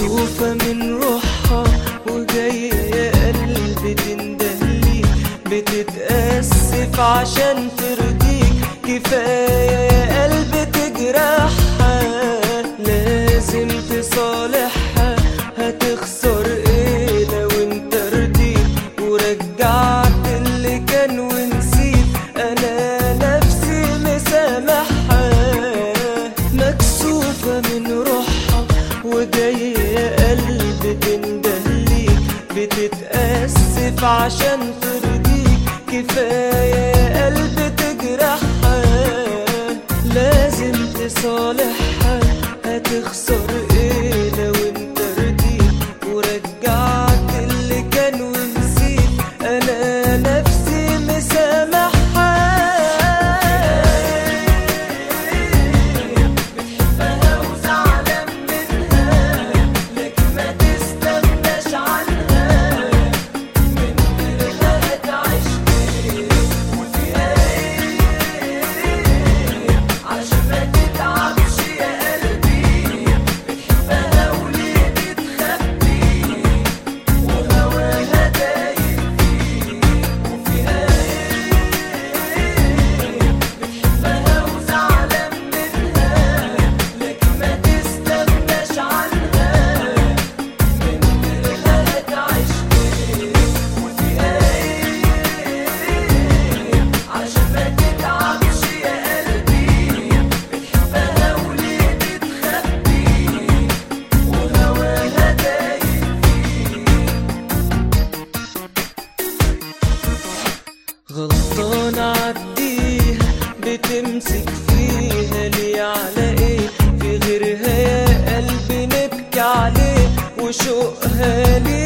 مكسوفة من روحها وجاية يا قلبي تندهلي بتتأسف عشان ترضيك كفاية يا قلبي تجرحها لازم تصالحها هتخسر ايه لو انت رضيت ورجعت اللي كان ونسيت انا نفسي مسامحها مكسوفة من روحها وجاية يا قلبي تندهليك بتتأسف عشان ترضيك كفاية يا قلبي تجرحها لازم تصالحها هتخسر ايه لو انت رضيت ورجعت اللي كان ونسيت انا نفسي مسامحها بتحبها وزعلان منها لكن ما تستغناش عنها من غيرها هتعيش ليه وفيها ايه عشان ما تتعبش يا قلبي بتحبها وليه بتخبي وهواها دايب فيه وفيها ايه بتحبها وزعلان منها لكن ما تستغناش عنها من غيرها هتعيش ليه وفيها ايه عشان ما تتعبش يا قلبي بتحبها وليه بتخبي وهواها دايب غلطان عديها بتمسك فيها ليه على ايه في غيرها يا قلبي نبكي عليه وشوقها ليه